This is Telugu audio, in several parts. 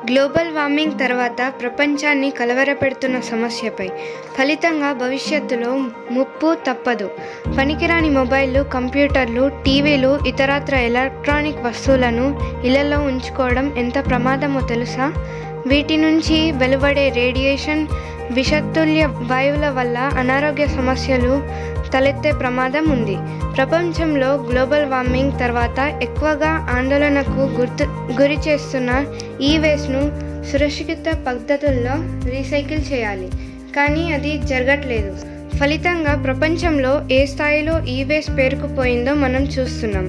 గ్లోబల్ వార్మింగ్ తర్వాత ప్రపంచాన్ని కలవరపెడుతున్న సమస్యపై ఫలితంగా భవిష్యత్తులో ముప్పు తప్పదు పనికిరాని మొబైళ్ళు కంప్యూటర్లు టీవీలు ఇతరత్ర ఎలక్ట్రానిక్ వస్తువులను ఇళ్లలో ఉంచుకోవడం ఎంత ప్రమాదమో తెలుసా వీటి నుంచి వెలువడే రేడియేషన్ విషతుల్య వాయువుల వల్ల అనారోగ్య సమస్యలు తలెత్తే ప్రమాదం ఉంది ప్రపంచంలో గ్లోబల్ వార్మింగ్ తర్వాత ఎక్కువగా ఆందోళనకు గుర్తు గురి చేస్తున్న ఈ వేస్ట్ను సురక్షిత పద్ధతుల్లో రీసైకిల్ చేయాలి కానీ అది జరగట్లేదు ఫలితంగా ప్రపంచంలో ఏ స్థాయిలో ఈ వేస్ట్ పేరుకుపోయిందో మనం చూస్తున్నాం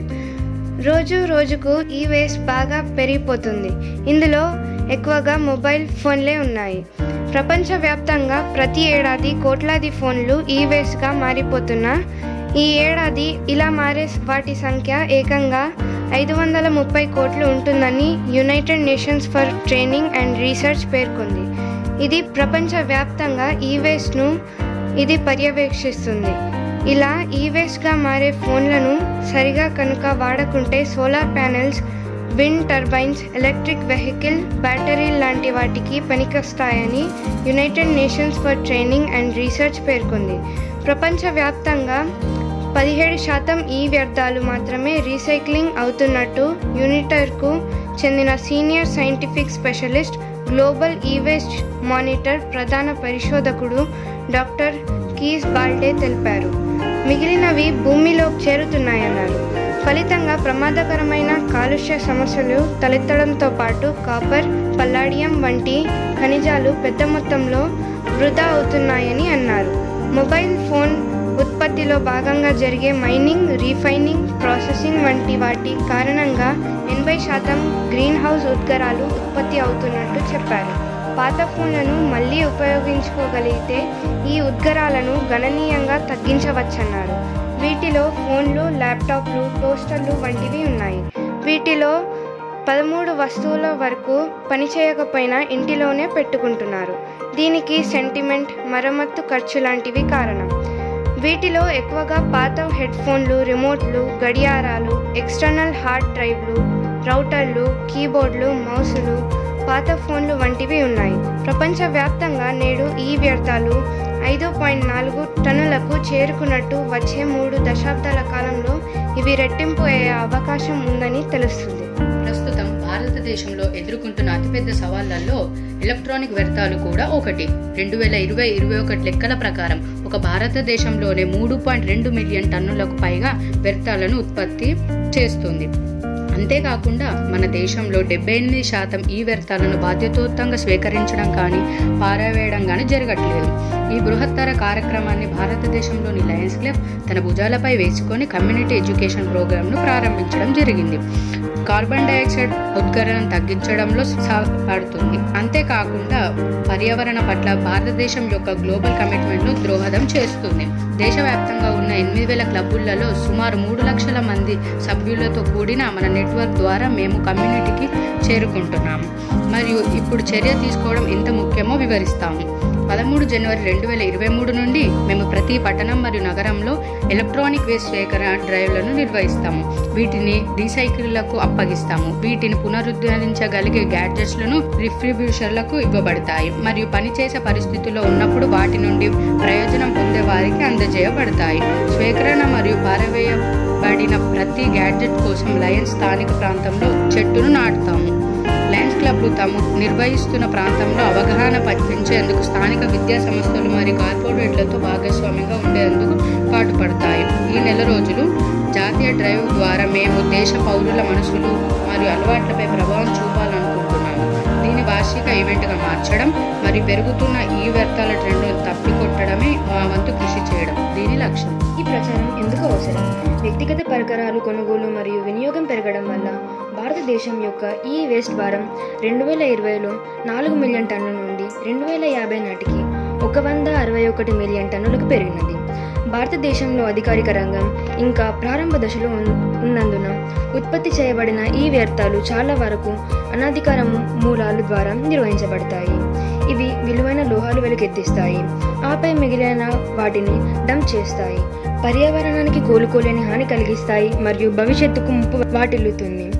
రోజు రోజుకు ఈ వేస్ట్ బాగా పెరిగిపోతుంది ఇందులో ఎక్కువగా మొబైల్ ఫోన్లే ఉన్నాయి ప్రపంచవ్యాప్తంగా ప్రతి ఏడాది కోట్లాది ఫోన్లు ఈ వేస్ట్గా మారిపోతున్నా ఈ ఏడాది ఇలా మారే వాటి సంఖ్య ఏకంగా ఐదు వందల ముప్పై కోట్లు ఉంటుందని United Nations for Training and Research పేర్కొంది ఇది ప్రపంచవ్యాప్తంగా ఈ వేస్ట్ను ఇది పర్యవేక్షిస్తుంది ఇలా ఈ వేస్ట్గా మారే ఫోన్లను సరిగా కనుక వాడకుంటే solar panels wind turbines electric vehicle battery లాంటి వాటికి పనికొస్తాయని United Nations for Training and Research పేర్కొంది ప్రపంచవ్యాప్తంగా పదిహేడు శాతం ఈ వ్యర్థాలు మాత్రమే రీసైక్లింగ్ అవుతున్నట్టు యూనిటర్కు చెందిన senior scientific specialist global e waste monitor ప్రధాన పరిశోధకుడు డాక్టర్ కీస్ బాల్డే తెలిపారు మిగిలినవి భూమిలోకి చేరుతున్నాయన్నారు ఫలితంగా ప్రమాదకరమైన కాలుష్య సమస్యలు తలెత్తడంతో పాటు కాపర్ పల్లాడియం వంటి ఖనిజాలు పెద్ద మొత్తంలో వృధా అవుతున్నాయని అన్నారు మొబైల్ ఫోన్ ఉత్పత్తిలో భాగంగా జరిగే మైనింగ్ రీఫైనింగ్ ప్రాసెసింగ్ వంటి వాటి కారణంగా ఎనభై శాతం గ్రీన్ హౌస్ ఉద్గారాలు ఉత్పత్తి అవుతున్నట్టు చెప్పారు పాత ఫోన్లను మళ్ళీ ఉపయోగించుకోగలిగితే ఈ ఉద్గారాలను గణనీయంగా తగ్గించవచ్చన్నారు వీటిలో ఫోన్లు ల్యాప్టాప్లు టోస్టర్లు వంటివి ఉన్నాయి వీటిలో పదమూడు వస్తువుల వరకు పనిచేయకపోయినా ఇంటిలోనే పెట్టుకుంటున్నారు దీనికి సెంటిమెంట్ మరమ్మత్తు ఖర్చు లాంటివి కారణం వీటిలో ఎక్కువగా పాత హెడ్ ఫోన్లు రిమోట్లు గడియారాలు ఎక్స్టర్నల్ హార్డ్ డ్రైవ్లు రౌటర్లు కీబోర్డులు మౌసులు పాత ఫోన్లు వంటివి ఉన్నాయి ప్రపంచవ్యాప్తంగా నేడు ఈ వ్యర్థాలు ఐదు పాయింట్ నాలుగు టన్నులకు చేరుకున్నట్టు వచ్చే మూడు దశాబ్దాల కాలంలో ఇవి రెట్టింపు అయ్యే అవకాశం ఉందని తెలుస్తుంది ప్రస్తుతం భారతదేశంలో ఎదుర్కొంటున్న అతిపెద్ద సవాళ్లలో ఎలక్ట్రానిక్ వ్యర్థాలు కూడా ఒకటి రెండు వేల ఇరవై ఇరవై ఒకటి లెక్కల ప్రకారం ఒక భారతదేశంలోనే మూడు పాయింట్ రెండు మిలియన్ టన్నులకు పైగా వ్యర్థాలను ఉత్పత్తి చేస్తుంది అంతేకాకుండా మన దేశంలో డెబ్బై ఎనిమిది శాతం ఈ వ్యర్థాలను బాధ్యతోత్తంగా స్వీకరించడం కానీ పారవేయడం కానీ జరగట్లేదు ఈ బృహత్తర కార్యక్రమాన్ని భారతదేశంలోని లయన్స్ క్లబ్ తన భుజాలపై వేసుకొని కమ్యూనిటీ ఎడ్యుకేషన్ ప్రోగ్రాంను ప్రారంభించడం జరిగింది కార్బన్ డైఆక్సైడ్ ఉద్గారం తగ్గించడంలో సహాయపడుతుంది అంతేకాకుండా పర్యావరణ పట్ల భారతదేశం యొక్క గ్లోబల్ కమిట్మెంట్ను దోహదం చేస్తుంది దేశవ్యాప్తంగా ఉన్న ఎనిమిది వేల క్లబ్బులలో సుమారు మూడు లక్షల మంది సభ్యులతో కూడిన మన నెట్వర్క్ ద్వారా మేము కమ్యూనిటీకి చేరుకుంటున్నాము మరియు ఇప్పుడు చర్య తీసుకోవడం ఎంత ముఖ్యమో వివరిస్తాము పదమూడు జనవరి రెండు వేల ఇరవై మూడు నుండి మేము ప్రతి పట్టణం మరియు నగరంలో ఎలక్ట్రానిక్ వేస్ట్ స్వీకరణ డ్రైవ్లను నిర్వహిస్తాము వీటిని రీసైకిళ్లకు అప్పగిస్తాము వీటిని పునరుద్ధరించగలిగే గ్యాడ్జెట్స్లను రిఫ్రిబ్యూషర్లకు ఇవ్వబడతాయి మరియు పనిచేసే పరిస్థితుల్లో ఉన్నప్పుడు వాటి నుండి ప్రయోజనం పొందే వారికి అందజేయబడతాయి స్వీకరణ మరియు పారవేయబడిన ప్రతి గ్యాడ్జెట్ కోసం లయన్స్ స్థానిక ప్రాంతంలో చెట్టును నాటుతాము లయన్స్ క్లబ్లు తాము నిర్వహిస్తున్న ప్రాంతంలో అవగాహన పెంచేందుకు స్థానిక విద్యా సంస్థలు మరియు కార్పొరేట్లతో భాగస్వామ్యంగా ఉండేందుకు పాటుపడతాయి ఈ నెల రోజులు జాతీయ డ్రైవ్ ద్వారా మేము దేశ పౌరుల మనసులు మరియు అలవాట్లపై ప్రభావం చూపాలనుకుంటున్నాము దీని వార్షిక ఈవెంట్గా మార్చడం మరియు పెరుగుతున్న ఈ వ్యర్థాల ట్రెండ్ను తప్పికొట్టడమే మా వంతు కృషి చేయడం దీని లక్ష్యం ఈ ప్రచారం ఎందుకు అవసరం వ్యక్తిగత పరికరాలు కొనుగోలు మరియు వినియోగం పెరగడం వల్ల భారతదేశం యొక్క ఈ వేస్ట్ భారం రెండు వేల ఇరవైలో నాలుగు మిలియన్ టన్నుల నుండి రెండు వేల యాభై నాటికి ఒక వంద అరవై ఒకటి మిలియన్ టన్నులకు పెరిగినది భారతదేశంలో అధికారిక రంగం ఇంకా ప్రారంభ దశలో ఉన్- ఉన్నందున ఉత్పత్తి చేయబడిన ఈ వ్యర్థాలు చాలా వరకు అనధికార మూలాలు ద్వారా నిర్వహించబడతాయి ఇవి విలువైన లోహాలు వెలుకెత్తిస్తాయి ఆపై మిగిలిన వాటిని డంప్ చేస్తాయి పర్యావరణానికి కోలుకోలేని హాని కలిగిస్తాయి మరియు భవిష్యత్తుకు ముప్పు వాటిల్లుతుంది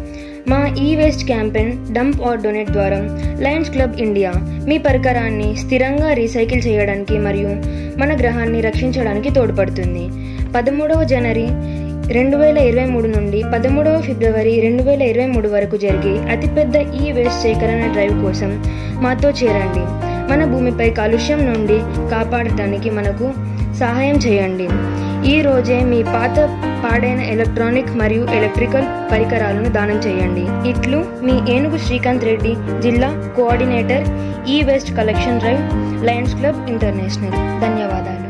మా e waste campaign dump or donate ద్వారా లయన్స్ క్లబ్ ఇండియా మీ పరికరాన్ని స్థిరంగా రీసైకిల్ చేయడానికి మరియు మన గ్రహాన్ని రక్షించడానికి తోడ్పడుతుంది పదమూడవ జనవరి రెండు వేల ఇరవై మూడు నుండి పదమూడవ ఫిబ్రవరి రెండు వేల ఇరవై మూడు వరకు జరిగే అతిపెద్ద ఈ వేస్ట్ సేకరణ డ్రైవ్ కోసం మాతో చేరండి మన భూమిపై కాలుష్యం నుండి కాపాడటానికి మనకు సహాయం చేయండి ఈ రోజే మీ పాత పాడైన ఎలక్ట్రానిక్ మరియు ఎలక్ట్రికల్ పరికరాలను దానం చేయండి ఇట్లు మీ ఏనుగు శ్రీకాంత్ రెడ్డి జిల్లా coordinator e waste collection drive Lions Club International ధన్యవాదాలు